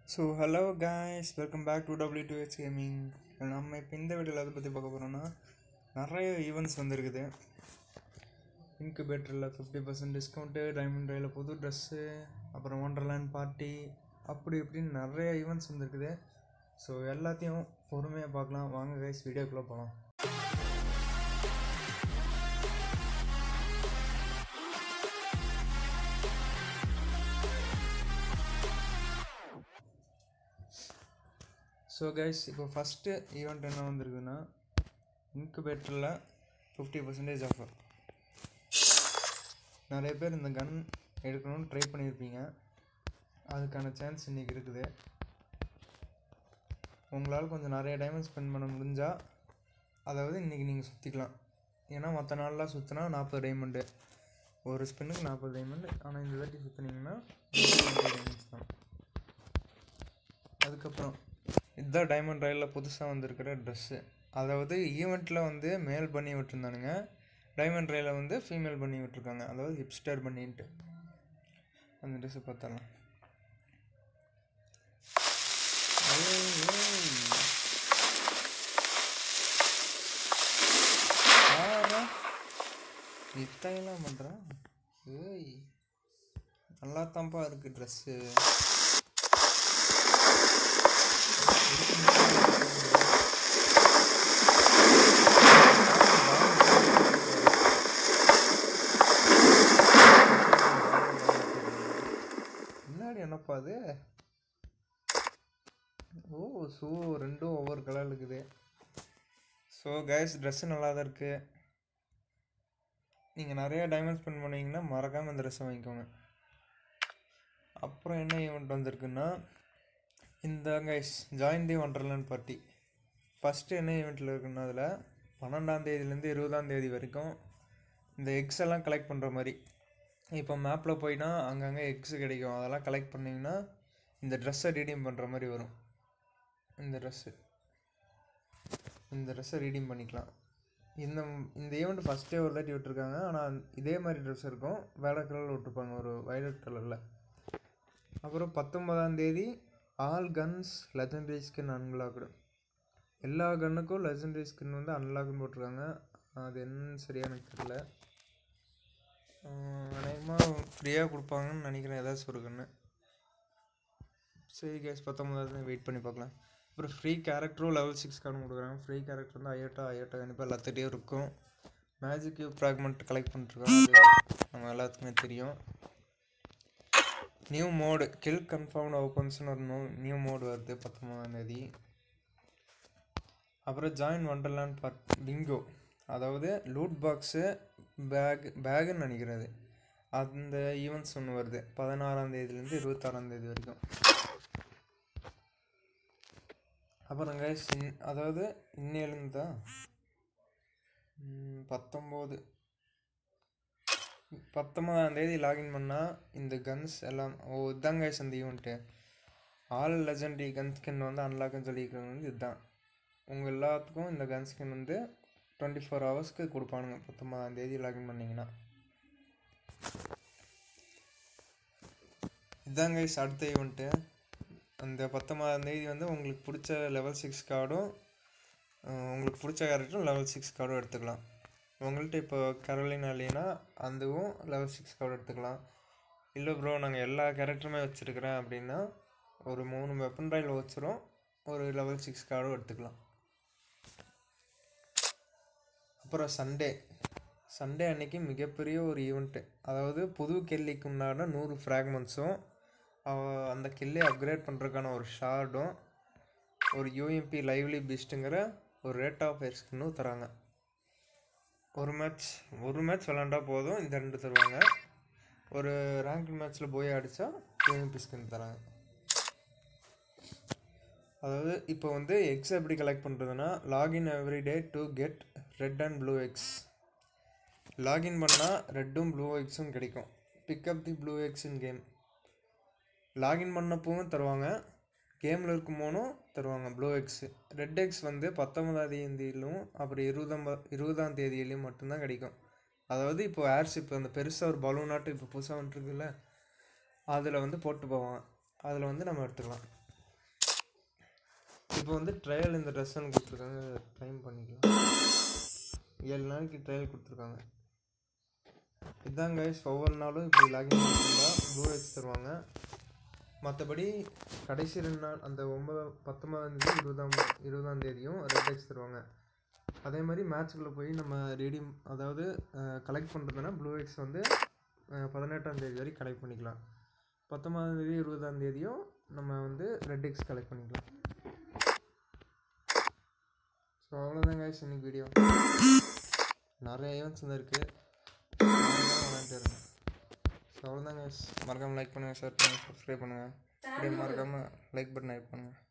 so hello guys welcome back to W two H gaming நம்ம இப்போ இந்த வீடியோவில் எதை பற்றி பார்க்க போகிறோம்னா நிறைய ஈவெண்ட்ஸ் வந்திருக்குது இன்குபேட்டரில் ஃபிஃப்டி பர்சன்ட் டிஸ்கவுண்ட்டு டைமண்ட் ரயிலில் புது ட்ரெஸ்ஸு அப்புறம் ஒண்டர்லேண்ட் பார்ட்டி அப்படி இப்படின்னு நிறைய ஈவெண்ட்ஸ் வந்திருக்குது ஸோ எல்லாத்தையும் பொறுமையாக பார்க்கலாம் வாங்க கைஸ் வீடியோக்குள்ளே போகலாம் ஸோ கைஸ் இப்போ ஃபஸ்ட்டு ஈவெண்ட் என்ன வந்திருக்குன்னா இன்குபேட்டரில் ஃபிஃப்டி பர்சன்டேஜ் ஆஃபர் நிறைய பேர் இந்த கன் எடுக்கணும்னு ட்ரை பண்ணியிருப்பீங்க அதுக்கான சான்ஸ் இன்றைக்கி இருக்குது உங்களால் கொஞ்சம் நிறைய டைமண்ட் ஸ்பெண்ட் பண்ண முடிஞ்சால் அதாவது இன்றைக்கி நீங்கள் சுற்றிக்கலாம் ஏன்னா மற்ற நாள்லாம் சுற்றினா நாற்பது டைமண்டு ஒரு ஸ்பின்னுக்கு நாற்பது டைமண்டு ஆனால் இந்த வாட்டி சுற்றுனீங்கன்னா டைமண்ட்ஸ் தான் அதுக்கப்புறம் இதுதான் டைமண்ட் ரயிலில் புதுசாக வந்திருக்கிற ட்ரெஸ்ஸு அதாவது ஈவெண்ட்டில் வந்து மேல் பண்ணி விட்டுருந்தானுங்க டைமண்ட் ரயிலில் வந்து ஃபீமேல் பண்ணி விட்டுருக்காங்க அதாவது ஹிப்ஸ்டர் பண்ணின்ட்டு அந்த ட்ரெஸ்ஸு பார்த்தலாம் இத்தையெல்லாம் பண்ணுறான் ஏய் நல்லா தான்ப்பா இருக்குது ட்ரெஸ்ஸு முன்னாடி என்னப்பா அது ஓ ஸோ ரெண்டும் ஒவ்வொரு கலர் இருக்குது ஸோ கைஸ் ட்ரெஸ்ஸு நல்லா தான் இருக்குது நீங்கள் நிறையா டைமண்ட் ஸ்பெண்ட் பண்ணுவீங்கன்னா மறக்காமல் இந்த ட்ரெஸ்ஸை வாங்கிக்கோங்க அப்புறம் என்ன ஈவெண்ட் வந்திருக்குன்னா இந்த guys join the wonderland party first என்ன ஈவெண்ட்டில் இருக்குன்னா அதில் பன்னெண்டாம் தேதியிலேருந்து இருபதாம் தேதி வரைக்கும் இந்த எக்ஸ் எல்லாம் கலெக்ட் பண்ணுற மாதிரி இப்போ மேப்பில் போயினா அங்கங்கே எக்ஸ் கிடைக்கும் அதெல்லாம் கலெக்ட் பண்ணிங்கன்னா இந்த ட்ரெஸ்ஸை ரீடீம் பண்ணுற மாதிரி வரும் இந்த ட்ரெஸ்ஸு இந்த ட்ரெஸ்ஸை ரீடீம் பண்ணிக்கலாம் இந்த இந்த ஈவெண்ட் ஃபஸ்ட்டே ஒரு தாட்டி விட்டுருக்காங்க ஆனால் இதே மாதிரி ட்ரெஸ் இருக்கும் வேலை கலரில் விட்டுருப்பாங்க ஒரு வயலட் கலரில் அப்புறம் பத்தொன்பதாம் தேதி all guns legendary skin unlocked எல்லா கன்னுக்கும் லெஜண்டரி ஸ்கின் வந்து அன்லாக்னு போட்டிருக்காங்க அது என்னன்னு சரியாக எனக்கு தெரியல அநேகமாக ஃப்ரீயாக கொடுப்பாங்கன்னு நினைக்கிறேன் ஏதாச்சும் ஒரு கன்று சரி கேஸ் பத்தொம்பதாவது வெயிட் பண்ணி பார்க்கலாம் அப்புறம் ஃப்ரீ கேரக்டரும் லெவல் சிக்ஸ் கார்டு கொடுக்குறாங்க ஃப்ரீ கேரக்டர் வந்து ஐயோட்டா ஐயோட்டா கண்டிப்பாக எல்லாத்துட்டையும் இருக்கும் மேஜிக் கியூப் ஃப்ராக்மெண்ட் கலெக்ட் பண்ணிட்டுருக்கோம் அது நம்ம எல்லாத்துக்குமே தெரியும் நியூ மோடு கில் கன்ஃபார்ம்டு ஓப்பன்ஸ்னு ஒரு நோ நியூ மோடு வருது பத்தொம்பதாந்தேதி அப்புறம் ஜாயின் ஒண்டர்லேண்ட் பார்ட் பிங்கோ அதாவது லூட் பாக்ஸு பேக் பேகுன்னு நினைக்கிறது அந்த ஈவெண்ட்ஸ் ஒன்று வருது பதினாறாம் தேதியிலேருந்து இருபத்தாறாம் தேதி வரைக்கும் அப்புறம் கைஸ் அதாவது இன்னையிலேருந்து தான் பத்தொம்போது பத்தொன்பதாம் தேதி லாகின் பண்ணால் இந்த கன்ஸ் எல்லாம் ஓ இதுதான் கைஸ் அந்த event all legendary gun skin வந்து அன்லாக்னு சொல்லியிருக்கிறது வந்து இதுதான் உங்கள் எல்லாத்துக்கும் இந்த கன் ஸ்கின் வந்து டுவெண்ட்டி ஃபோர் ஹவர்ஸ்க்கு கொடுப்பானுங்க பத்தொன்பதாம் தேதி லாகின் பண்ணிங்கன்னா இதுதான் கைஸ் அடுத்த ஈவெண்ட்டு அந்த பத்தொன்பதாம் தேதி வந்து உங்களுக்கு பிடிச்ச லெவல் சிக்ஸ் கார்டும் உங்களுக்கு பிடிச்ச கேரக்டரும் லெவல் சிக்ஸ் கார்டும் எடுத்துக்கலாம் உங்கள்கிட்ட இப்போ கரோலின் இல்லைன்னா அதுவும் லெவல் சிக்ஸ் கார்டு எடுத்துக்கலாம் இல்லை ப்ரோ நாங்கள் எல்லா கேரக்டருமே வச்சுருக்கிறேன் அப்படின்னா ஒரு மூணு வெப்பன் ராயில் வச்சுரும் ஒரு லெவல் சிக்ஸ் கார்டும் எடுத்துக்கலாம் அப்புறம் சண்டே சண்டே அன்னைக்கு மிகப்பெரிய ஒரு ஈவெண்ட்டு அதாவது புது கெல்லிக்கு உண்டான நூறு ஃப்ராக்மெண்ட்ஸும் அந்த கில்லை அப்கிரேட் பண்ணுறதுக்கான ஒரு ஷார்டும் ஒரு யூஎம்பி லைவ்லி பீஸ்ட்டுங்கிற ஒரு ரேட் ஆஃப் ஃபயர் ஸ்கின்னும் தராங்க ஒரு மேட்ச் ஒரு மேட்ச் விளாண்டா போதும் இந்த ரெண்டு தருவாங்க ஒரு ரேங்க் மேட்ச்சில் போய் அடித்தா யூஎம்பி ஸ்கின் தராங்க அதாவது இப்போ வந்து எக்ஸ் எப்படி கலெக்ட் பண்ணுறதுன்னா login every day to get red and blue X login பண்ணால் ரெட்டும் ப்ளூ எக்ஸும் கிடைக்கும் pick up the blue X in game login பண்ணப்பவும் தருவாங்க கேமில் இருக்கும்போதும் தருவாங்க ப்ளூ எக்ஸு ரெட் எக்ஸ் வந்து பத்தொன்பதாம் தேதியிலும் அப்புறம் இருபதாம் இருபதாம் தேதியிலையும் மட்டும்தான் கிடைக்கும் அதாவது இப்போ ஏர்ஷிப் அந்த பெருசாக ஒரு பலூனாட்டு இப்போ புதுசாக வந்துட்டுருக்குல்ல அதில் வந்து போட்டு போவான் அதில் வந்து நம்ம எடுத்துக்கலாம் இப்போ வந்து ட்ரையல் இந்த ட்ரெஸ் ஒன்று கொடுத்துருக்காங்க டைம் பண்ணிக்கலாம் ஏழு நாளைக்கு ட்ரையல் கொடுத்துருக்காங்க இதான் கைஸ் ஒவ்வொரு நாளும் இப்படி லாகின் பண்ணிருந்தா ப்ளூ எக்ஸ் தருவாங்க மற்றபடி கடைசி ரெண்டு நாள் அந்த ஒன்பதாம் பத்தொன்பதாம் தேதி இருபதாம் இருபதாம் தேதியும் ரெட் எக்ஸ் தருவாங்க அதே மாதிரி மேட்ச்சுக்குள்ளே போய் நம்ம ரீடியம் அதாவது கலெக்ட் பண்ணுறதுனா ப்ளூ எக்ஸ் வந்து அஹ், பதினெட்டாம் தேதி வரைக்கும் கலெக்ட் பண்ணிக்கலாம் பத்தொன்பதாம் தேதி இருபதாம் தேதியும் நம்ம வந்து ரெட் எக்ஸ் கலெக்ட் பண்ணிக்கலாம் ஸோ அவ்வளோதான் guys இன்னைக்கு வீடியோ நிறைய ஈவெண்ட்ஸ் வந்து இருக்குது விளையாண்டுட்டு இருங்க ஸோ அவ்வளோதான் guys மறக்காமல் லைக் பண்ணுங்கள் ஷேர் பண்ணுங்கள் சப்ஸ்கிரைப் பண்ணுங்கள் அப்படியே மறக்காமல் லைக் பட்டன் ஹைட் பண்ணுங்கள்